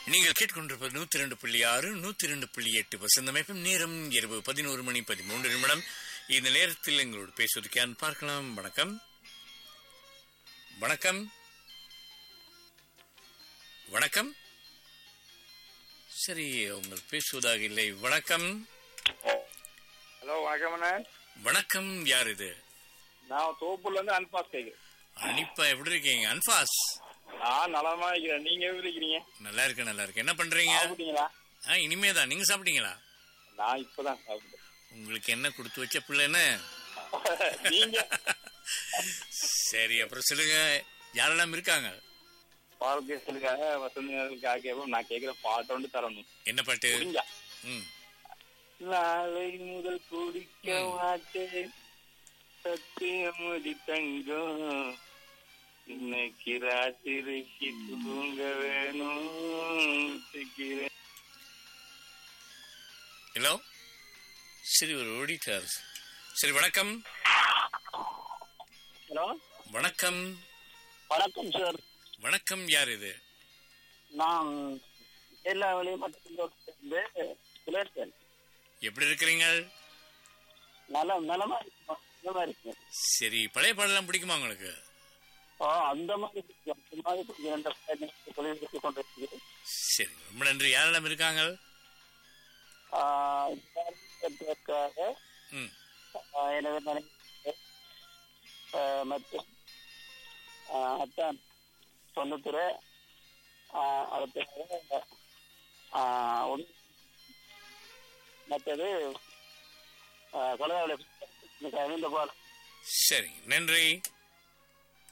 நீங்கள் கேட்டுக்கொண்டிருப்பது நூத்தி ரெண்டு புள்ளி ஆறு நூத்தி ரெண்டு புள்ளி எட்டு வசந்தமைப்பும் நேரம் இரவு பதினோரு மணி பதிமூன்று நிமிடம் இந்த நேரத்தில் எங்களோடு பேசுவதற்கு யார் பார்க்கலாம் வணக்கம் வணக்கம் வணக்கம் சரி உங்கள் பேசுவதாக இல்லை வணக்கம் ஹலோ வணக்கம் அண்ணா வணக்கம் யார் இது நான் தோப்பூர்ல இருந்து அன்பாஸ் கேக்குறேன் அனிப்பா எப்படி இருக்கீங்க அன்பாஸ் நான் நலமா இருக்கிறேன் நீங்க எப்படி இருக்கிறீங்க நல்லா இருக்கு நல்லா இருக்கு என்ன பண்றீங்க சாப்பிட்டீங்களா ஆ இனிமேதான் நீங்க சாப்பிட்டீங்களா நான் இப்பதான் சாப்பிட்டேன் உங்களுக்கு என்ன கொடுத்து வச்ச பிள்ளைன்னு நீங்க சரி அப்புறம் சொல்லுங்க யாரெல்லாம் இருக்காங்க பாரதேசத்துக்காக வசந்திகளுக்காக கேட்போம் நான் கேட்கிற பாட்டு வந்து தரணும் என்ன பாட்டு புரிஞ்சா ம் நாளை முதல் குடிக்க மாட்டேன் சத்தியமுடி தங்கம் இன்னைக்கு ராத்திரிக்கு தூங்க வேணும் சிக்கிறேன். ஹலோ சரி ஒரு ஓடிட்டார் சரி வணக்கம் ஹலோ வணக்கம் வணக்கம் சார் வணக்கம் யார் இது நான் எல்லா வேலையும் மட்டும் சுலேஷன் எப்படி இருக்கிறீங்க நலம் நலமா இருக்கும் நலமா இருக்கு சரி பழைய பாடலாம் பிடிக்குமா உங்களுக்கு ஆ அந்த மாதிரி இருக்கு. அந்த மாதிரி கொஞ்சம் இரண்டு பயணத்தை தொழில்நுட்பத்தை கொண்டு இருக்குது சரி ரொம்ப நன்றி யாரெல்லாம் இருக்காங்க இதற்காக ம் எனது மனைவி ஆ, மற்றும் ஆ, அத்தான் சொன்னத்துறை அடுத்த மற்றது கொலையாளி இந்த போல சரி நன்றி